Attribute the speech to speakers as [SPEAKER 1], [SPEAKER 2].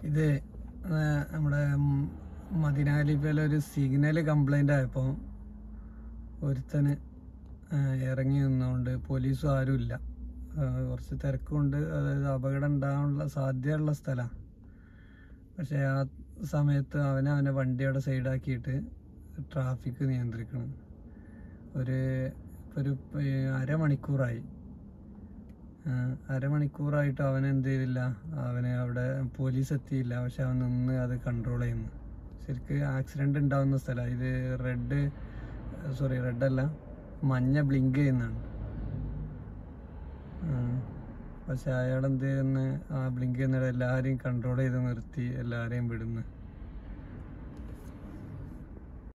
[SPEAKER 1] ഇത് ആ, നമ്മുടെ മദിനാലിപ്പയിലെ ഒരു സിഗ്നൽ കംപ്ലൈന്റ് ആയപ്പോൾ ഒരുത്തന് ആ, ഇറങ്ങി നിന്നുകൊണ്ട് പോലീസും ആരുമില്ല ആ, കുറച്ച് തിരക്കുണ്ട് അതായത് അപകടം ഉണ്ടാകാനുള്ള സാധ്യതയുള്ള സ്ഥലമാണ് പക്ഷെ ആ സമയത്ത് അവനെ അവനെ വണ്ടി അവിടെ സൈഡാക്കിയിട്ട് ട്രാഫിക് നിയന്ത്രിക്കണം ഒരു ഒരു ഏ, അരമണിക്കൂറായി ആ, അരമണിക്കൂറായിട്ട് അവൻ എന്ത് ചെയ്തില്ല അവന് അവിടെ പോലീസ് എത്തിയില്ല പക്ഷെ അവൻ നിന്ന് അത് കൺട്രോൾ ചെയ്യുന്നു ശരിക്ക് ആക്സിഡന്റ് ഉണ്ടാവുന്ന സ്ഥലമാണ് ഇത് റെഡ് സോറി റെഡ് അല്ല മഞ്ഞ ബ്ലിങ്ക് ചെയ്യുന്നതാണ് ആ, പക്ഷെ അയാൾ എന്ത് ചെയ്യുന്ന ആ ബ്ലിങ്ക് ചെയ്യുന്നിട എല്ലാവരെയും കൺട്രോൾ ചെയ്ത് നിർത്തി എല്ലാവരെയും വിടുന്നു